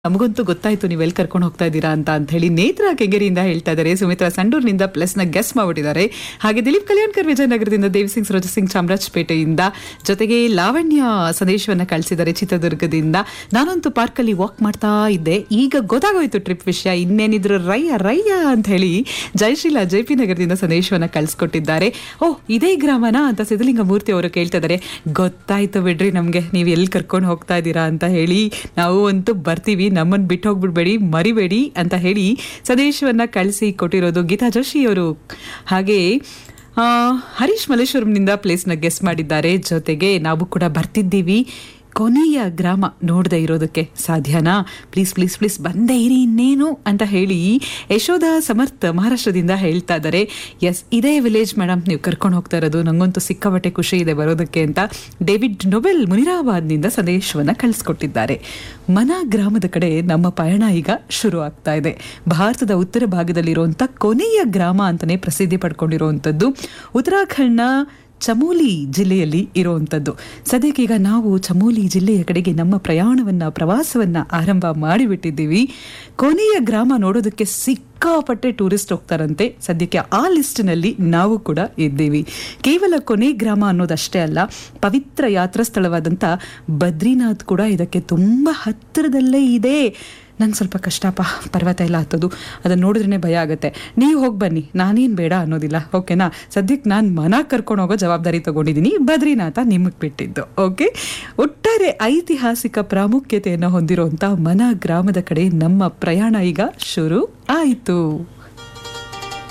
ನಮಗಂತೂ ಗೊತ್ತಾಯ್ತು ನೀವು ಎಲ್ಲಿ ಕರ್ಕೊಂಡು ಹೋಗ್ತಾ ಇದ್ದೀರಾ ಅಂತ ಅಂತ ಹೇಳಿ ನೇತ್ರ ಕೆಂಗೇರಿಯಿಂದ ಹೇಳ್ತಾ ಇದ್ದಾರೆ ಸುಮಿತ್ರಾ ಸಂಡೂರ್ನಿಂದ ಪ್ಲಸ್ ನ ಗೆಸ್ ಮಾಡ್ಬಿಟ್ಟಿದ್ದಾರೆ ಹಾಗೆ ದಿಲೀಪ್ ಕಲ್ಯಾಣ್ಕರ್ ವಿಜಯನಗರದಿಂದ ದೇವಿಸಿಂಗ್ ಸರೋಜ ಸಿಂಗ್ ಚಾಮರಾಜಪೇಟೆಯಿಂದ ಜೊತೆಗೆ ಲಾವಣ್ಯ ಸಂದೇಶವನ್ನ ಕಳಿಸಿದ್ದಾರೆ ಚಿತ್ರದುರ್ಗದಿಂದ ನಾನಂತೂ ಪಾರ್ಕಲ್ಲಿ ವಾಕ್ ಮಾಡ್ತಾ ಇದ್ದೆ ಈಗ ಗೊತ್ತಾಗೋಯ್ತು ಟ್ರಿಪ್ ವಿಷಯ ಇನ್ನೇನಿದ್ರು ರಯ್ಯ ರಯ್ಯ ಅಂತ ಹೇಳಿ ಜಯಶೀಲ ಜೆ ಪಿ ನಗರದಿಂದ ಸಂದೇಶವನ್ನ ಕಳಿಸ್ಕೊಟ್ಟಿದ್ದಾರೆ ಓ ಇದೇ ಗ್ರಾಮನ ಅಂತ ಸಿದ್ಧಲಿಂಗ ಮೂರ್ತಿ ಅವರು ಕೇಳ್ತಾ ಇದ್ದಾರೆ ಗೊತ್ತಾಯ್ತು ಬಿಡ್ರಿ ನಮಗೆ ನೀವು ಎಲ್ಲಿ ಕರ್ಕೊಂಡು ಹೋಗ್ತಾ ಇದ್ದೀರಾ ಅಂತ ಹೇಳಿ ನಾವು ಅಂತೂ ಬರ್ತೀವಿ ನಮ್ಮನ್ನು ಬಿಟ್ಟು ಹೋಗ್ಬಿಡ್ಬೇಡಿ ಮರಿಬೇಡಿ ಅಂತ ಹೇಳಿ ಸಂದೇಶವನ್ನ ಕಳಿಸಿ ಕೊಟ್ಟಿರೋದು ಗೀತಾ ಜೋಶಿ ಅವರು ಹಾಗೆ ಆ, ಹರೀಶ್ ಮಲ್ಲೇಶ್ವರಂನಿಂದ ಪ್ಲೇಸ್ನ ಗೆಸ್ ಮಾಡಿದ್ದಾರೆ ಜೊತೆಗೆ ನಾವು ಕೂಡ ಬರ್ತಿದ್ದೀವಿ ಕೊನೆಯ ಗ್ರಾಮ ನೋಡದೆ ಇರೋದಕ್ಕೆ ಸಾಧ್ಯನಾ ಪ್ಲೀಸ್ ಪ್ಲೀಸ್ ಪ್ಲೀಸ್ ಬಂದೇ ಇರಿ ಇನ್ನೇನು ಅಂತ ಹೇಳಿ ಯಶೋಧ ಸಮರ್ಥ್ ಮಹಾರಾಷ್ಟ್ರದಿಂದ ಹೇಳ್ತಾ ಇದ್ದಾರೆ ಎಸ್ ಇದೇ ವಿಲೇಜ್ ಮೇಡಮ್ ನೀವು ಕರ್ಕೊಂಡು ಹೋಗ್ತಾ ಇರೋದು ನಂಗಂತೂ ಸಿಕ್ಕಾಪಟ್ಟೆ ಖುಷಿ ಇದೆ ಬರೋದಕ್ಕೆ ಅಂತ ಡೇವಿಡ್ ನೊಬೆಲ್ ಮುನಿರಾಬಾದ್ನಿಂದ ಸಂದೇಶವನ್ನ ಕಳಿಸ್ಕೊಟ್ಟಿದ್ದಾರೆ ಮನ ಗ್ರಾಮದ ಕಡೆ ನಮ್ಮ ಪಯಣ ಈಗ ಶುರು ಆಗ್ತಾ ಇದೆ ಭಾರತದ ಉತ್ತರ ಭಾಗದಲ್ಲಿರುವಂಥ ಕೊನೆಯ ಗ್ರಾಮ ಅಂತಾನೆ ಪ್ರಸಿದ್ಧಿ ಪಡ್ಕೊಂಡಿರುವಂಥದ್ದು ಉತ್ತರಾಖಂಡ್ನ ಚಮೋಲಿ ಜಿಲ್ಲೆಯಲ್ಲಿ ಇರುವಂಥದ್ದು ಸದ್ಯಕ್ಕೀಗ ನಾವು ಚಮೋಲಿ ಜಿಲ್ಲೆಯ ಕಡೆಗೆ ನಮ್ಮ ಪ್ರಯಾಣವನ್ನ ಪ್ರವಾಸವನ್ನ ಆರಂಭ ಮಾಡಿಬಿಟ್ಟಿದ್ದೀವಿ ಕೊನೆಯ ಗ್ರಾಮ ನೋಡೋದಕ್ಕೆ ಸಿಕ್ಕಾಪಟ್ಟೆ ಟೂರಿಸ್ಟ್ ಹೋಗ್ತಾರಂತೆ ಸದ್ಯಕ್ಕೆ ಆ ಲಿಸ್ಟ್ನಲ್ಲಿ ನಾವು ಕೂಡ ಇದ್ದೀವಿ ಕೇವಲ ಕೊನೆ ಗ್ರಾಮ ಅನ್ನೋದಷ್ಟೇ ಅಲ್ಲ ಪವಿತ್ರ ಯಾತ್ರಾ ಸ್ಥಳವಾದಂಥ ಬದ್ರಿನಾಥ್ ಕೂಡ ಇದಕ್ಕೆ ತುಂಬ ಹತ್ತಿರದಲ್ಲೇ ಇದೆ ನಂಗೆ ಸ್ವಲ್ಪ ಕಷ್ಟಪ್ಪ ಪರ್ವತ ಎಲ್ಲ ಹತ್ತೋದು ಅದನ್ನು ನೋಡಿದ್ರೇ ಭಯ ಆಗುತ್ತೆ ನೀವು ಹೋಗಿ ಬನ್ನಿ ನಾನೇನು ಬೇಡ ಅನ್ನೋದಿಲ್ಲ ಓಕೆನಾ ಸದ್ಯಕ್ಕೆ ನಾನು ಮನ ಕರ್ಕೊಂಡು ಹೋಗೋ ಜವಾಬ್ದಾರಿ ತಗೊಂಡಿದ್ದೀನಿ ಬದ್ರಿನಾಥ ನಿಮಗೆ ಬಿಟ್ಟಿದ್ದು ಓಕೆ ಒಟ್ಟಾರೆ ಐತಿಹಾಸಿಕ ಪ್ರಾಮುಖ್ಯತೆಯನ್ನು ಹೊಂದಿರುವಂಥ ಮನ ಗ್ರಾಮದ ಕಡೆ ನಮ್ಮ ಪ್ರಯಾಣ ಈಗ ಶುರು ಆಯಿತು